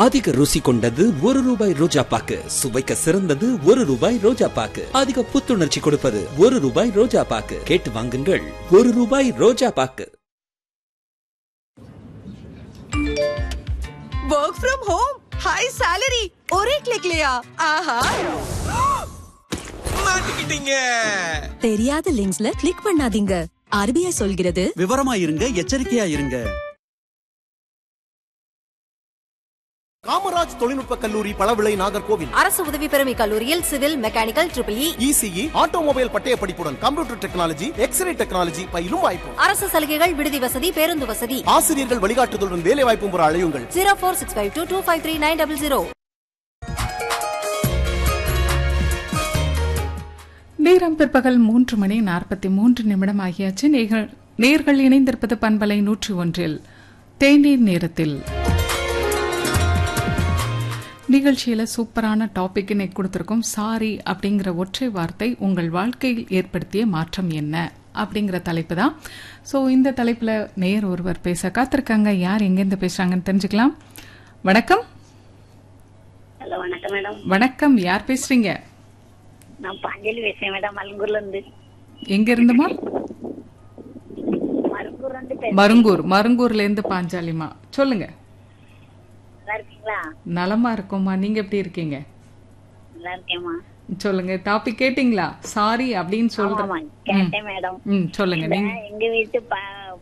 அதிக ருசி கொண்டது ஒரு ரூபாய் ரோஜா பாக்கு சுவைக்க சிறந்தது ஒரு ரூபாய் ரோஜா பாக்கு அதிக புத்துணர்ச்சி கொடுப்பது ஒரு ரூபாய் ரோஜா பாக்கு கேட்டு வாங்குங்கள் ஒரு ரூபாய் ரோஜா பாக்கு work from home high salary और एक क्लिक लिया आहा மாட்டிக்கிட்டீங்க தெரியாத லிங்க்ஸ்ல கிளிக் பண்ணாதீங்க ஆர்பிஐ சொல்கிறது விவரமா இருங்க எச்சரிக்கையா இருங்க காமராஜ் தொழில்நுட்ப கல்லூரி பழவிளை நாகர்கோவில் அரசு உதவி பெறும் இக்கல்லூரியில் civil mechanical triple E ECE automobile பட்டய படிப்புடன் கம்ப்யூட்டர் டெக்னாலஜி எக்ஸ்ரே டெக்னாலஜி பயிலும் வாய்ப்பு அரசு சலுகைகள் விடுதி வசதி பேருந்து வசதி ஆசிரியர்கள் வழிகாட்டுதலுடன் வேலை வாய்ப்பும் பெற அழையுங்கள் zero four six five two two five three nine double zero நேரம் பிற்பகல் மூன்று மணி நாற்பத்தி மூன்று நிமிடம் ஆகியாச்சு நேர்கள் நேர்கள் இணைந்திருப்பது பண்பலை நூற்றி ஒன்றில் தேநீர் நேரத்தில் நிகழ்ச்சியில் சூப்பரான டாபிக் இன்னைக்கு கொடுத்துருக்கோம் சாரி அப்படிங்கிற ஒற்றை வார்த்தை உங்கள் வாழ்க்கையில் ஏற்படுத்திய மாற்றம் என்ன அப்படிங்கிற தலைப்பு தான் ஸோ இந்த தலைப்பில் நேர் ஒருவர் பேச காத்திருக்காங்க யார் எங்கேருந்து பேசுகிறாங்கன்னு தெரிஞ்சுக்கலாம் வணக்கம் ஹலோ வணக்கம் மேடம் வணக்கம் யார் பேசுறீங்க நான் பாஞ்சலி பேசுறேன் மேடம் மலங்கூர்ல இருந்து எங்க இருந்துமா மலங்கூர்ல இருந்து பேசுறேன் மருங்கூர் மருங்கூர்ல இருந்து பாஞ்சாலிமா சொல்லுங்க நல்லா இருக்கீங்களா நலமா இருக்கோம்மா நீங்க எப்படி இருக்கீங்க நல்லா இருக்கேம்மா சொல்லுங்க டாபிக் கேட்டிங்களா சாரி அப்படின்னு ஆமாமா சொல்றேன் கேட்டேன் மேடம் ம் சொல்லுங்க நீங்க எங்க வீட்டு ப-